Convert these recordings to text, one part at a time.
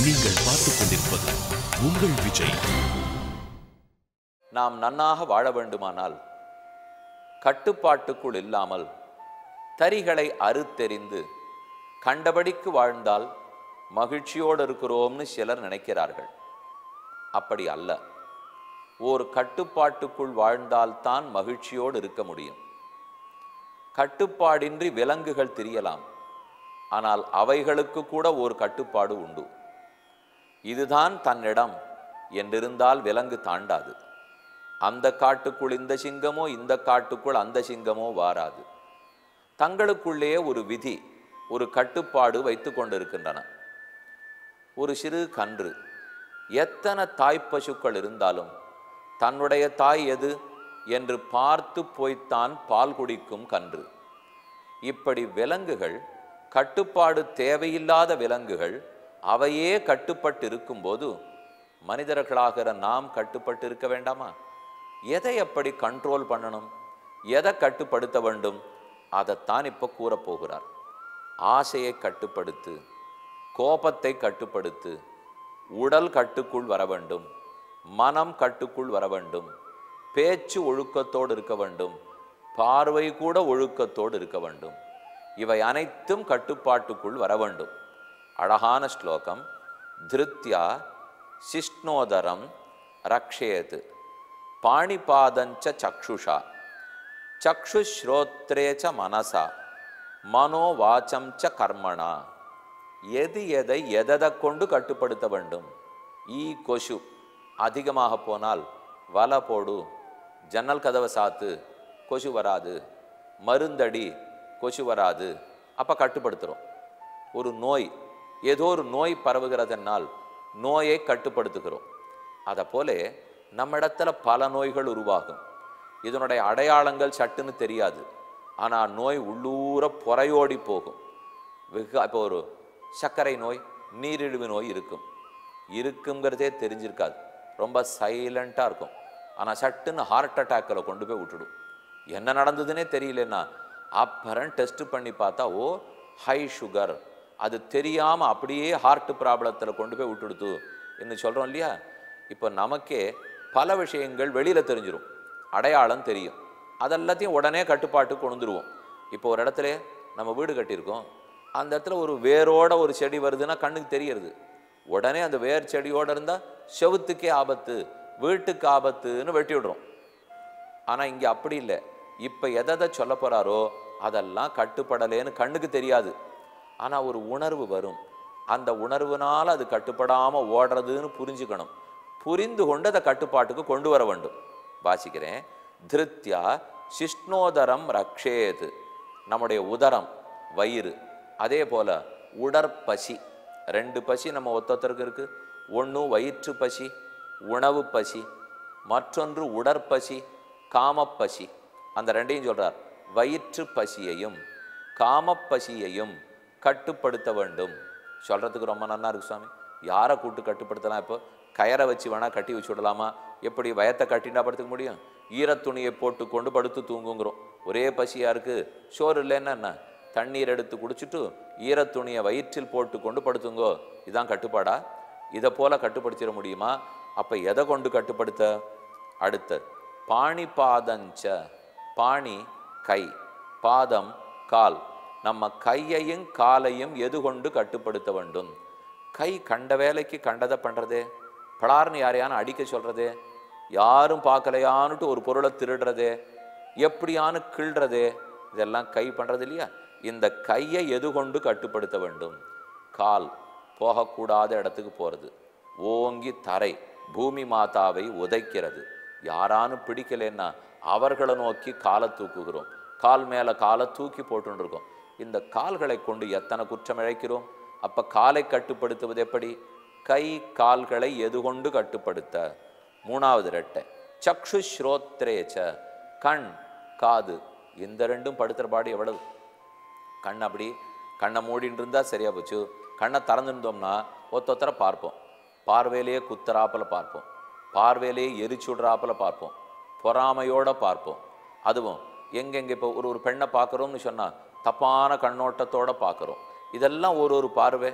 நீங்கள் பார்த்துக் கொண்டிருப்பது உங்கள் விஜய் நாம் நன்னாக வாழ வேண்டுமானால் கட்டுப்பாட்டுக்குள் இல்லாமல் தரிகளை அறுத்தெறிந்து கண்டபடிக்கு வாழ்ந்தால் மகிழ்ச்சியோடு இருக்கிறோம்னு சிலர் நினைக்கிறார்கள் அப்படி அல்ல ஓர் கட்டுப்பாட்டுக்குள் வாழ்ந்தால்தான் மகிழ்ச்சியோடு இருக்க முடியும் கட்டுப்பாடின்றி விலங்குகள் திரியலாம் ஆனால் அவைகளுக்கு கூட ஒரு கட்டுப்பாடு உண்டு இதுதான் தன்னிடம் என்றிருந்தால் விலங்கு தாண்டாது அந்த காட்டுக்குள் இந்த சிங்கமோ இந்த காட்டுக்குள் அந்த சிங்கமோ வாராது தங்களுக்குள்ளே ஒரு விதி ஒரு கட்டுப்பாடு வைத்து கொண்டிருக்கின்றன ஒரு சிறு கன்று எத்தனை தாய் பசுக்கள் இருந்தாலும் தன்னுடைய தாய் எது என்று பார்த்து போய்த்தான் பால் குடிக்கும் கன்று இப்படி விலங்குகள் கட்டுப்பாடு தேவையில்லாத விலங்குகள் அவையே கட்டுப்பட்டு இருக்கும்போது மனிதர்களாகிற நாம் கட்டுப்பட்டு இருக்க வேண்டாமா எதை எப்படி கண்ட்ரோல் பண்ணணும் எதை கட்டுப்படுத்த வேண்டும் அதைத்தான் இப்போ கூறப்போகிறார் ஆசையை கட்டுப்படுத்து கோபத்தை கட்டுப்படுத்து உடல் கட்டுக்குள் வர வேண்டும் மனம் கட்டுக்குள் வர வேண்டும் பேச்சு ஒழுக்கத்தோடு இருக்க வேண்டும் பார்வை கூட ஒழுக்கத்தோடு இருக்க வேண்டும் இவை அனைத்தும் கட்டுப்பாட்டுக்குள் வர வேண்டும் அழகான ஸ்லோகம் திருத்யா சிஷ்ணோதரம் ரக்ஷேத் பாணிபாதஞ்ச சக்ஷுஷா சக்ஷுஸ்ரோத்ரே ச மனசா மனோவாச்சம் ச கர்மணா எது எதை எதை கொண்டு கட்டுப்படுத்த வேண்டும் ஈ கொசு அதிகமாக போனால் வலை போடு ஜன்னல் கதவை சாத்து கொசு வராது மருந்தடி கொசு வராது அப்போ கட்டுப்படுத்துகிறோம் ஒரு நோய் ஏதோ ஒரு நோய் பரவுகிறதென்னால் நோயை கட்டுப்படுத்துகிறோம் அதை போல நம்மிடத்துல பல நோய்கள் உருவாகும் இதனுடைய அடையாளங்கள் சட்டுன்னு தெரியாது ஆனால் நோய் உள்ளூர புறையோடி போகும் வெகு இப்போ ஒரு சர்க்கரை நோய் நீரிழிவு நோய் இருக்கும் இருக்குங்கிறதே தெரிஞ்சிருக்காது ரொம்ப சைலண்ட்டாக இருக்கும் ஆனால் சட்டுன்னு ஹார்ட் அட்டாக்கில் கொண்டு போய் விட்டுடும் என்ன நடந்ததுன்னே தெரியலன்னா அப்புறம் டெஸ்ட் பண்ணி பார்த்தா ஓ ஹை சுகர் அது தெரியாமல் அப்படியே ஹார்ட் ப்ராப்ளத்தில் கொண்டு போய் விட்டுடுத்து என்று சொல்கிறோம் இல்லையா இப்போ நமக்கே பல விஷயங்கள் வெளியில் தெரிஞ்சிரும் அடையாளம் தெரியும் அதெல்லாத்தையும் உடனே கட்டுப்பாட்டுக்கு கொண்டுருவோம் இப்போ ஒரு இடத்துல நம்ம வீடு கட்டியிருக்கோம் அந்த இடத்துல ஒரு வேரோட ஒரு செடி வருதுன்னா கண்ணுக்கு தெரியறது உடனே அந்த வேர் செடியோட இருந்தால் செவுத்துக்கே ஆபத்து வீட்டுக்கு ஆபத்துன்னு வெட்டி விடுறோம் ஆனால் இங்கே அப்படி இல்லை இப்போ எதை சொல்ல போகிறாரோ அதெல்லாம் கட்டுப்படலேன்னு கண்ணுக்கு தெரியாது ஆனால் ஒரு உணர்வு வரும் அந்த உணர்வுனால அது கட்டுப்படாமல் ஓடுறதுன்னு புரிஞ்சுக்கணும் புரிந்து கொண்டு அதை கட்டுப்பாட்டுக்கு கொண்டு வர வேண்டும் வாசிக்கிறேன் திருத்யா சிஷ்ணோதரம் ரக்ஷேது நம்முடைய உதரம் வயிறு அதே போல உடற்பசி ரெண்டு பசி நம்ம ஒத்தொத்தருக்கு இருக்கு ஒன்று வயிற்று பசி உணவு பசி மற்றொன்று உடற்பசி காமப்பசி அந்த ரெண்டையும் சொல்றார் வயிற்று பசியையும் காமப்பசியையும் கட்டுப்படுத்த வேண்டும் சொல்றதுக்கு ரொம்ப நல்லா இருக்கு சுவாமி யாரை கூட்டு கட்டுப்படுத்தலாம் இப்போ கயரை வச்சு வேணா கட்டி வச்சு விடலாமா எப்படி வயத்தை கட்டினா படுத்துக்க முடியும் ஈரத்துணியை போட்டு கொண்டு படுத்து தூங்குங்கிறோம் ஒரே பசியா இருக்கு சோறு இல்லைன்னா என்ன தண்ணீர் எடுத்து குடிச்சிட்டு ஈரத்துணியை வயிற்றில் போட்டு கொண்டு படுத்துங்கோ இதான் கட்டுப்பாடா இதை போல கட்டுப்படுத்திட முடியுமா அப்ப எதை கொண்டு கட்டுப்படுத்த அடுத்த பாணி பாதஞ்ச பாணி கை பாதம் கால் நம்ம கையையும் காலையும் எது கொண்டு கட்டுப்படுத்த வேண்டும் கை கண்ட வேலைக்கு கண்டதை பண்றதே பலார்னு யாரையான அடிக்க சொல்றதே யாரும் பார்க்கலையான்னுட்டு ஒரு பொருளை திருடுறதே எப்படியானு கிள்றதே இதெல்லாம் கை பண்றது இல்லையா இந்த கையை எது கொண்டு கட்டுப்படுத்த வேண்டும் கால் போகக்கூடாத இடத்துக்கு போறது ஓங்கி தரை பூமி மாதாவை உதைக்கிறது யாரானு பிடிக்கலைன்னா அவர்களை நோக்கி காலை தூக்குகிறோம் கால் மேல காலை தூக்கி போட்டுன்னு இருக்கோம் இந்த கால்களை கொண்டு எத்தனை குற்றம் இழைக்கிறோம் அப்ப காலை கட்டுப்படுத்துவது எப்படி கை கால்களை எது கொண்டு கட்டுப்படுத்த மூணாவது ரெட்டை சக்ஷு ஸ்ரோத்ரேச்ச கண் காது இந்த ரெண்டும் படுத்துற பாடு எவ்வளவு கண் அப்படி கண்ணை மூடின்னு இருந்தா சரியா போச்சு கண்ணை திறந்துருந்தோம்னா ஒத்தொத்தரை பார்ப்போம் பார்வையிலேயே குத்துறாப்புல பார்ப்போம் பார்வையிலேயே எரிச்சுடுறாப்புல பார்ப்போம் பொறாமையோட பார்ப்போம் அதுவும் எங்கெங்க இப்போ ஒரு ஒரு பெண்ணை பார்க்குறோம்னு சொன்னா தப்பான கண்ணோட்டத்தோட பார்க்குறோம் இதெல்லாம் ஒரு ஒரு பார்வை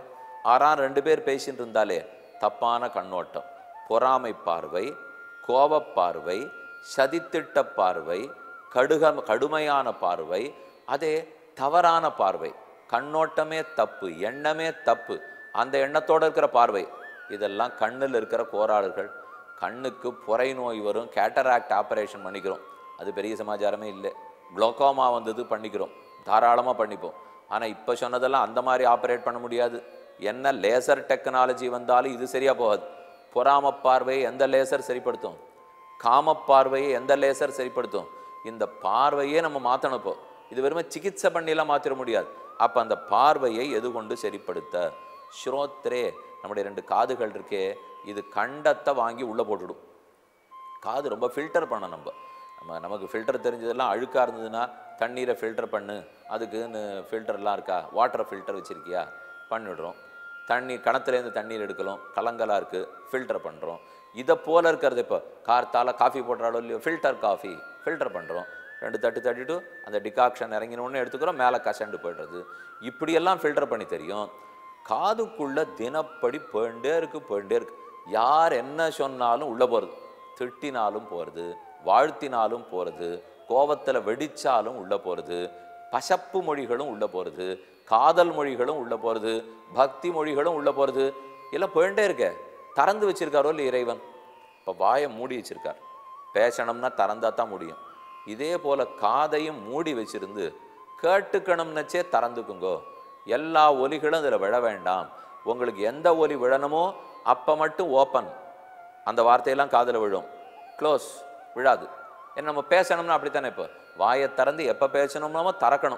ஆறாம் ரெண்டு பேர் பேசிட்டு இருந்தாலே தப்பான கண்ணோட்டம் பொறாமை பார்வை கோபப் பார்வை சதித்திட்ட பார்வை கடுக கடுமையான பார்வை அதே தவறான பார்வை கண்ணோட்டமே தப்பு எண்ணமே தப்பு அந்த எண்ணத்தோட இருக்கிற பார்வை இதெல்லாம் கண்ணில் இருக்கிற கோளாறுகள் கண்ணுக்கு புரை நோய் வரும் கேட்டராக்ட் ஆப்ரேஷன் பண்ணிக்கிறோம் அது பெரிய சமாச்சாரமே இல்லை குளோக்கோமா வந்தது பண்ணிக்கிறோம் தாராளமாக பண்ணிப்போம் ஆனால் இப்போ சொன்னதெல்லாம் அந்த மாதிரி ஆப்ரேட் பண்ண முடியாது என்ன லேசர் டெக்னாலஜி வந்தாலும் இது சரியாக போகாது பொறாம பார்வையை எந்த லேசர் சரிப்படுத்தும் காம பார்வையை எந்த லேசர் சரிப்படுத்தும் இந்த பார்வையே நம்ம மாற்றணும் இப்போ இது வெறுமே சிகிச்சை பண்ணிலாம் மாற்றிட முடியாது அப்போ அந்த பார்வையை எது கொண்டு சரிப்படுத்த ஸ்ரோத்ரே நம்முடைய ரெண்டு காதுகள் இருக்கே இது கண்டத்தை வாங்கி உள்ளே போட்டுடும் காது ரொம்ப ஃபில்டர் பண்ண நம்ம நம்ம நமக்கு ஃபில்டர் தெரிஞ்சதெல்லாம் அழுக்காக இருந்ததுன்னா தண்ணீரை ஃபில்டர் பண்ணு அதுக்குன்னு ஃபில்டர்லாம் இருக்கா வாட்டர் ஃபில்டர் வச்சுருக்கியா பண்ணிவிடுறோம் தண்ணி கணத்துலேருந்து தண்ணீர் எடுக்கலாம் கலங்கலாக இருக்குது ஃபில்டர் பண்ணுறோம் இதை போல இருக்கிறது இப்போ கார்த்தால காஃபி போடுறாலோ இல்லையோ ஃபில்டர் காஃபி ஃபில்டர் பண்ணுறோம் ரெண்டு தட்டு தட்டிட்டு அந்த டிகாக்ஷன் இறங்கினோடனே எடுத்துக்கிறோம் மேலே கசண்டு போய்டுறது இப்படியெல்லாம் ஃபில்டர் பண்ணி தெரியும் காதுக்குள்ள தினப்படி போயிட்டே இருக்கு போயிட்டே இருக்கு யார் என்ன சொன்னாலும் உள்ள போகிறது திட்டினாலும் போகிறது வாழ்த்தினாலும் போகிறது கோபத்தில் வெடிச்சாலும் உள்ள போகிறது பசப்பு மொழிகளும் உள்ள போகிறது காதல் மொழிகளும் உள்ள போகிறது பக்தி மொழிகளும் உள்ள போகிறது எல்லாம் போயிட்டே இருக்க திறந்து வச்சிருக்காரோ இல்லை இறைவன் இப்போ வாயை மூடி வச்சிருக்கார் பேசணும்னா திறந்தா தான் முடியும் இதே போல காதையும் மூடி வச்சிருந்து கேட்டுக்கணும்னச்சே திறந்துக்குங்கோ எல்லா ஒலிகளும் அதில் விழ வேண்டாம் உங்களுக்கு எந்த ஒலி விழணுமோ அப்போ மட்டும் ஓப்பன் அந்த வார்த்தையெல்லாம் காதில் விழும் க்ளோஸ் விழாது ஏன்னா நம்ம பேசணும்னா அப்படித்தானே இப்போ வாயை திறந்து எப்போ பேசணும்னாமோ திறக்கணும்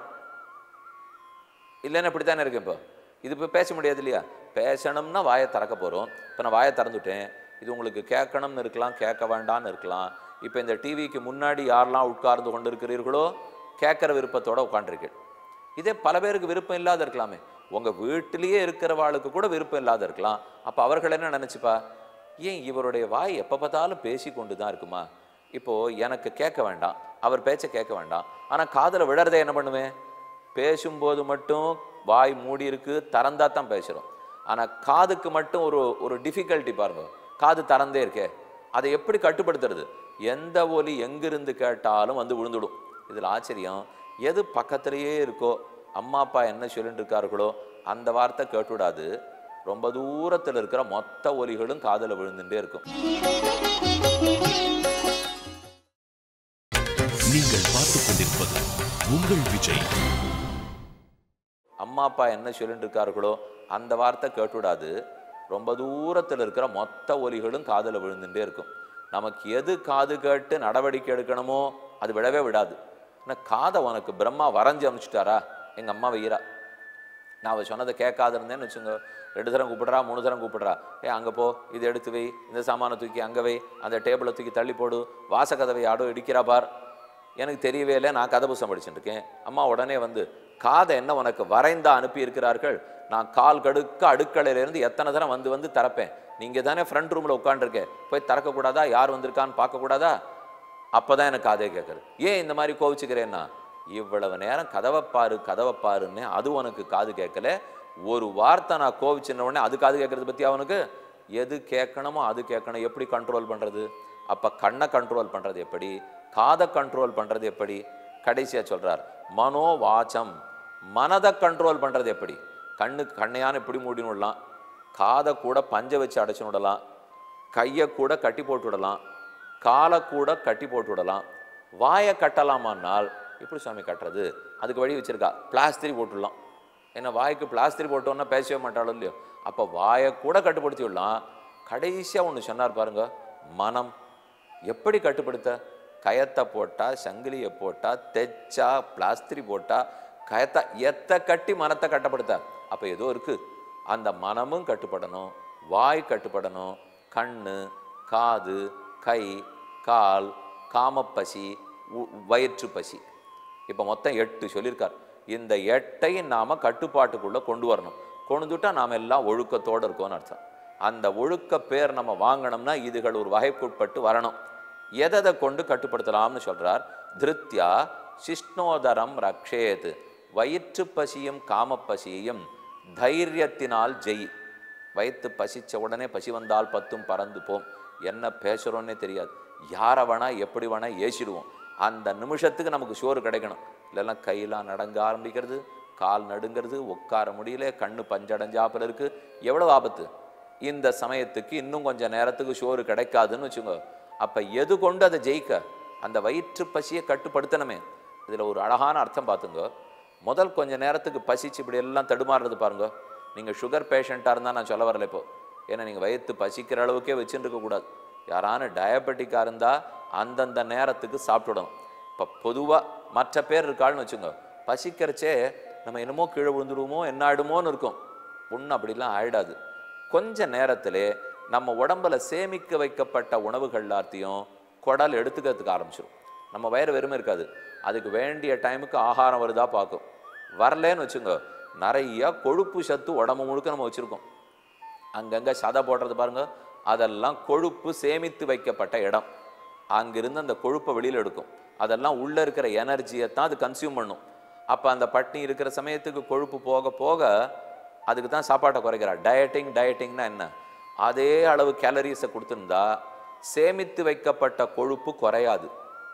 இல்லைன்னா இப்படித்தானே இருக்கு இப்போ இது இப்போ பேச முடியாது இல்லையா பேசணும்னா வாயை திறக்க போகிறோம் இப்போ நான் வாயை திறந்துட்டேன் இது உங்களுக்கு கேட்கணும்னு இருக்கலாம் கேட்க வேண்டாம்னு இருக்கலாம் இப்போ இந்த டிவிக்கு முன்னாடி யாரெல்லாம் உட்கார்ந்து கொண்டு இருக்கிறீர்களோ கேட்குற விருப்பத்தோட உட்காந்துருக்கீள் இதே பல பேருக்கு விருப்பம் இல்லாத இருக்கலாமே உங்கள் வீட்டிலேயே இருக்கிறவாளுக்கு கூட விருப்பம் இல்லாத இருக்கலாம் அப்போ அவர்கள் என்ன நினச்சிப்பா ஏன் இவருடைய வாய் எப்போ பார்த்தாலும் பேசி கொண்டு தான் இருக்குமா இப்போது எனக்கு கேட்க வேண்டாம் அவர் பேச்சை கேட்க வேண்டாம் ஆனால் காதில் விழறதை என்ன பண்ணுவேன் பேசும்போது மட்டும் வாய் மூடி இருக்கு திறந்தா தான் பேசுகிறோம் ஆனால் காதுக்கு மட்டும் ஒரு ஒரு டிஃபிகல்ட்டி பாருங்க காது திறந்தே இருக்கே அதை எப்படி கட்டுப்படுத்துறது எந்த ஒலி எங்கிருந்து கேட்டாலும் வந்து விழுந்துடும் இதில் ஆச்சரியம் எது பக்கத்திலேயே இருக்கோ அம்மா அப்பா என்ன சொல்லிட்டு இருக்கார்களோ அந்த வார்த்தை கேட்டுவிடாது ரொம்ப தூரத்தில் இருக்கிற மொத்த ஒலிகளும் காதில் விழுந்துட்டே இருக்கும் நீங்கள் பார்த்துக் கொண்டிருப்பது உங்கள் விஜய் அம்மா அப்பா என்ன சொல்லிட்டு இருக்கார்களோ அந்த வார்த்தை கேட்டுவிடாது ரொம்ப தூரத்தில் இருக்கிற மொத்த ஒலிகளும் காதில் விழுந்துட்டே இருக்கும் நமக்கு எது காது கேட்டு நடவடிக்கை எடுக்கணுமோ அது விடவே விடாது ஆனால் காதை உனக்கு பிரம்மா வரைஞ்சி அனுப்பிச்சிட்டாரா எங்கள் அம்மா வைக்கிறா நான் அவள் சொன்னதை கேட்காது இருந்தேன்னு வச்சுங்க ரெண்டு தரம் கூப்பிடுறா மூணு தரம் கூப்பிடுறா ஏ அங்கே போ இது எடுத்து வை இந்த சாமானை தூக்கி அங்கே வை அந்த டேபிளை தூக்கி தள்ளி போடு வாசக்கதவை யாரோ இடிக்கிறா பார் எனக்கு தெரியவே இல்லை நான் கதை புஸ்தகம் படிச்சுட்டு இருக்கேன் அம்மா உடனே வந்து காதை என்ன உனக்கு வரைந்தா அனுப்பி இருக்கிறார்கள் நான் கால் கடுக்க அடுக்கலையிலேருந்து எத்தனை தரம் வந்து வந்து திறப்பேன் நீங்கள் தானே ஃப்ரண்ட் ரூமில் உட்காந்துருக்கேன் போய் திறக்கக்கூடாதா யார் வந்திருக்கான்னு பார்க்கக்கூடாதா அப்பதான் எனக்கு காதே கேட்குறது ஏன் இந்த மாதிரி கோவிச்சுக்கிறேன்னா இவ்வளவு நேரம் கதவை பாரு கதவை பாருன்னு அது உனக்கு காது கேட்கல ஒரு வார்த்தை நான் கோவிச்சின உடனே அது காது கேட்கறது பத்தி அவனுக்கு எது கேட்கணுமோ அது கேட்கணும் எப்படி கண்ட்ரோல் பண்றது அப்ப கண்ணை கண்ட்ரோல் பண்றது எப்படி காதை கண்ட்ரோல் பண்றது எப்படி கடைசியா சொல்றார் மனோ வாச்சம் மனதை கண்ட்ரோல் பண்றது எப்படி கண்ணுக்கு கண்ணையான இப்படி மூடின்னு விடலாம் காதை கூட பஞ்சை வச்சு அடைச்சு விடலாம் கையை கூட கட்டி போட்டு விடலாம் காலை கூட கட்டி போட்டு விடலாம் வாயை கட்டலாமான்னால் எப்படி சுவாமி கட்டுறது அதுக்கு வழி வச்சிருக்கா பிளாஸ்திரி போட்டுடலாம் ஏன்னா வாய்க்கு பிளாஸ்திரி போட்டோன்னா பேசவே மாட்டாளோ இல்லையோ அப்போ வாயை கூட கட்டுப்படுத்தி விடலாம் கடைசியாக ஒன்று சொன்னார் பாருங்க மனம் எப்படி கட்டுப்படுத்த கயத்தை போட்டா சங்கிலியை போட்டா தெச்சா பிளாஸ்திரி போட்டா கயத்தை எத்த கட்டி மனத்தை கட்டப்படுத்த அப்போ ஏதோ இருக்கு அந்த மனமும் கட்டுப்படணும் வாய் கட்டுப்படணும் கண்ணு காது கை கால் காமப்பசி உ- வயிற்று பசி இப்போ மொத்தம் எட்டு சொல்லியிருக்கார் இந்த எட்டையும் நாம கட்டுப்பாட்டுக்குள்ள கொண்டு வரணும் கொண்டுட்டா நாம எல்லாம் ஒழுக்கத்தோட இருக்கோம்னு அர்த்தம் அந்த ஒழுக்க பேர் நம்ம வாங்கணும்னா இதுகள் ஒரு வகைக்குட்பட்டு வரணும் எதை கொண்டு கட்டுப்படுத்தலாம்னு சொல்றார் திருத்யா சிஷ்ணோதரம் ரக்ஷேத் வயிற்று பசியும் காமப்பசியையும் தைரியத்தினால் ஜெய் வயிற்று பசிச்ச உடனே பசி வந்தால் பத்தும் பறந்து போம் என்ன பேசுகிறோன்னே தெரியாது யாரை வேணா எப்படி வேணா ஏசிடுவோம் அந்த நிமிஷத்துக்கு நமக்கு சோறு கிடைக்கணும் இல்லைன்னா கையெல்லாம் நடங்க ஆரம்பிக்கிறது கால் நடுங்கிறது உட்கார முடியல கண்ணு பஞ்சடைஞ்சாப்புல இருக்கு எவ்வளவு ஆபத்து இந்த சமயத்துக்கு இன்னும் கொஞ்சம் நேரத்துக்கு சோறு கிடைக்காதுன்னு வச்சுக்கோ அப்ப எது கொண்டு அதை ஜெயிக்க அந்த வயிற்று பசியை கட்டுப்படுத்தணுமே இதுல ஒரு அழகான அர்த்தம் பார்த்துங்க முதல் கொஞ்ச நேரத்துக்கு பசிச்சு இப்படி எல்லாம் தடுமாறுறது பாருங்க நீங்க சுகர் பேஷண்ட்டாக இருந்தால் நான் சொல்ல வரல இப்போ ஏன்னா நீங்க வயிற்று பசிக்கிற அளவுக்கே வச்சுட்டு இருக்கக்கூடாது யாரான டயபெட்டிக்காக இருந்தா அந்தந்த நேரத்துக்கு சாப்பிட்டுடணும் இப்போ பொதுவா மற்ற பேர் இருக்காள்னு வச்சுங்க பசிக்கிறச்சே நம்ம என்னமோ கீழே விழுந்துருவோமோ என்ன ஆயிடுமோன்னு இருக்கும் ஒன்றும் அப்படிலாம் ஆயிடாது கொஞ்ச நேரத்திலே நம்ம உடம்புல சேமிக்க வைக்கப்பட்ட உணவுகள் எல்லாத்தையும் குடல் எடுத்துக்கிறதுக்கு ஆரம்பிச்சிடும் நம்ம வயிறு வெறுமை இருக்காது அதுக்கு வேண்டிய டைமுக்கு ஆகாரம் வருதா பார்க்கும் வரலேன்னு வச்சுங்க நிறைய கொழுப்பு சத்து உடம்பு முழுக்க நம்ம வச்சுருக்கோம் அங்கங்கே சதை போடுறது பாருங்க அதெல்லாம் கொழுப்பு சேமித்து வைக்கப்பட்ட இடம் அங்கிருந்து அந்த கொழுப்பை வெளியில் எடுக்கும் அதெல்லாம் உள்ளே இருக்கிற எனர்ஜியை தான் அது கன்சியூம் பண்ணும் அப்போ அந்த பட்னி இருக்கிற சமயத்துக்கு கொழுப்பு போக போக அதுக்கு தான் சாப்பாட்டை குறைக்கிறா டயட்டிங் டயட்டிங்னா என்ன அதே அளவு கேலரிஸை கொடுத்துருந்தா சேமித்து வைக்கப்பட்ட கொழுப்பு குறையாது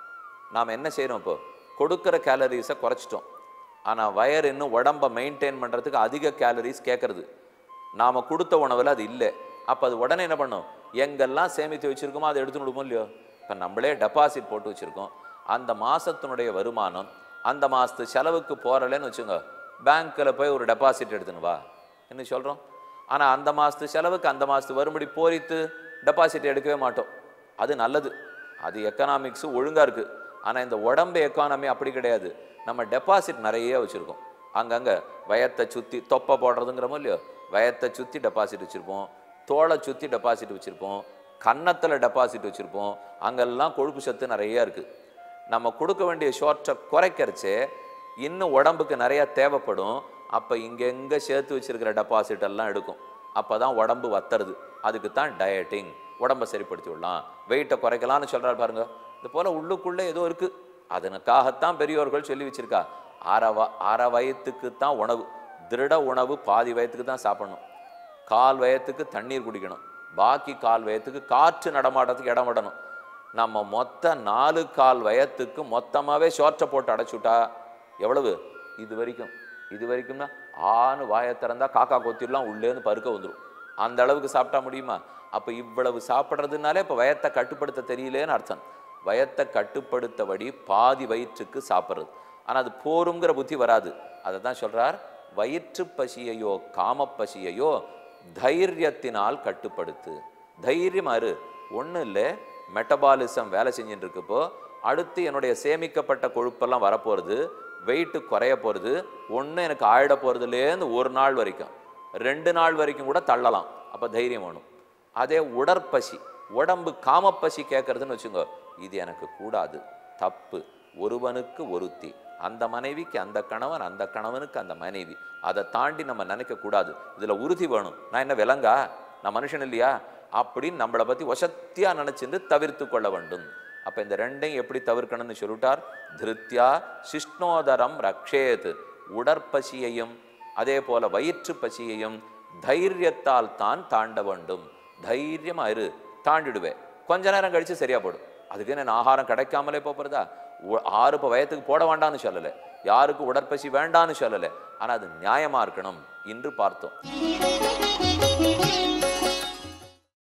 நாம் என்ன செய்கிறோம் இப்போ கொடுக்குற கேலரிஸை குறைச்சிட்டோம் ஆனால் வயர் இன்னும் உடம்பை மெயின்டைன் பண்ணுறதுக்கு அதிக கேலரிஸ் கேட்குறது நாம் கொடுத்த உணவில் அது இல்லை அப்போ அது உடனே என்ன பண்ணும் எங்கெல்லாம் சேமித்து வச்சுருக்கோமோ அதை எடுத்து விடுமோ இல்லையோ இப்போ நம்மளே டெபாசிட் போட்டு வச்சுருக்கோம் அந்த மாதத்தினுடைய வருமானம் அந்த மாதத்து செலவுக்கு போகிறலன்னு வச்சுங்க பேங்க்கில் போய் ஒரு டெபாசிட் எடுத்துன்னு வா என்ன சொல்கிறோம் ஆனால் அந்த மாதத்து செலவுக்கு அந்த மாதத்து வரும்படி போரித்து டெபாசிட் எடுக்கவே மாட்டோம் அது நல்லது அது எக்கனாமிக்ஸு ஒழுங்காக இருக்குது ஆனால் இந்த உடம்பு எக்கானமி அப்படி கிடையாது நம்ம டெபாசிட் நிறைய வச்சுருக்கோம் அங்கங்கே வயத்தை சுற்றி தொப்பை போடுறதுங்கிறமோ இல்லையோ வயத்தை சுற்றி டெபாசிட் வச்சுருப்போம் தோலை சுற்றி டெபாசிட் வச்சுருப்போம் கன்னத்தில் டெபாசிட் வச்சுருப்போம் அங்கெல்லாம் கொழுப்பு சத்து நிறைய இருக்குது நம்ம கொடுக்க வேண்டிய ஷோர்ட்டை குறைக்கிறச்சே இன்னும் உடம்புக்கு நிறைய தேவைப்படும் அப்போ இங்கே எங்கே சேர்த்து வச்சிருக்கிற டெபாசிட் எல்லாம் எடுக்கும் அப்போ தான் உடம்பு வத்துறது அதுக்கு தான் டயட்டிங் உடம்பை சரிப்படுத்தி விடலாம் வெயிட்டை குறைக்கலாம்னு சொல்கிறாரு பாருங்க இது போல் உள்ளுக்குள்ளே ஏதோ இருக்குது அதனுக்காகத்தான் பெரியோர்கள் சொல்லி வச்சிருக்கா அரை வ அரை வயத்துக்கு தான் உணவு திருட உணவு பாதி வயத்துக்கு தான் சாப்பிடணும் கால் வயத்துக்கு தண்ணீர் குடிக்கணும் பாக்கி கால் வயத்துக்கு காற்று நடமாட்டத்துக்கு இடம் விடணும் நம்ம மொத்த நாலு கால் வயத்துக்கு மொத்தமாகவே ஷோர்ட்டை போட்டு அடைச்சுட்டா எவ்வளவு இது வரைக்கும் இது வரைக்கும்னா ஆணு வாயை திறந்தா காக்கா கொத்திடலாம் உள்ளேருந்து பருக்க வந்துடும் அந்த அளவுக்கு சாப்பிட்டா முடியுமா அப்போ இவ்வளவு சாப்பிட்றதுனாலே இப்போ வயத்தை கட்டுப்படுத்த தெரியலேன்னு அர்த்தம் வயத்தை கட்டுப்படுத்தபடி பாதி வயிற்றுக்கு சாப்பிட்றது ஆனால் அது போருங்கிற புத்தி வராது அதை தான் சொல்றார் வயிற்று பசியையோ காமப்பசியையோ தைரியத்தினால் கட்டுப்படுத்து தைரியம் அரு ஒன்றும் இல்லை மெட்டபாலிசம் வேலை செஞ்சுட்டு இருக்கப்போ அடுத்து என்னுடைய சேமிக்கப்பட்ட கொழுப்பெல்லாம் வரப்போகிறது வெயிட்டு குறைய போகிறது ஒன்று எனக்கு ஆயிட போகிறதுலேருந்து ஒரு நாள் வரைக்கும் ரெண்டு நாள் வரைக்கும் கூட தள்ளலாம் அப்போ தைரியம் வேணும் அதே உடற்பசி உடம்பு காமப்பசி கேட்கறதுன்னு வச்சுங்க இது எனக்கு கூடாது தப்பு ஒருவனுக்கு ஒருத்தி அந்த மனைவிக்கு அந்த கணவன் அந்த கணவனுக்கு அந்த மனைவி அதை தாண்டி நம்ம நினைக்க கூடாது இதுல உறுதி வேணும் நான் என்ன விலங்கா நான் மனுஷன் இல்லையா அப்படின்னு நம்மளை பத்தி வசத்தியா நினைச்சிருந்து தவிர்த்து கொள்ள வேண்டும் அப்ப இந்த ரெண்டையும் எப்படி தவிர்க்கணும்னு சொல்லிட்டார் திருத்யா சிஷ்ணோதரம் ரக்ஷேத் உடற்பசியையும் அதே போல வயிற்று பசியையும் தைரியத்தால் தான் தாண்ட வேண்டும் தைரியமா இரு தாண்டிடுவேன் கொஞ்ச நேரம் கழிச்சு சரியா போடும் அதுக்கு என்ன ஆகாரம் கிடைக்காமலே போறதா ஆறு இப்போ வயத்துக்கு போட வேண்டாம்னு சொல்லலை யாருக்கு உடற்பசி வேண்டான்னு சொல்லலை ஆனா அது நியாயமா இருக்கணும் என்று பார்த்தோம்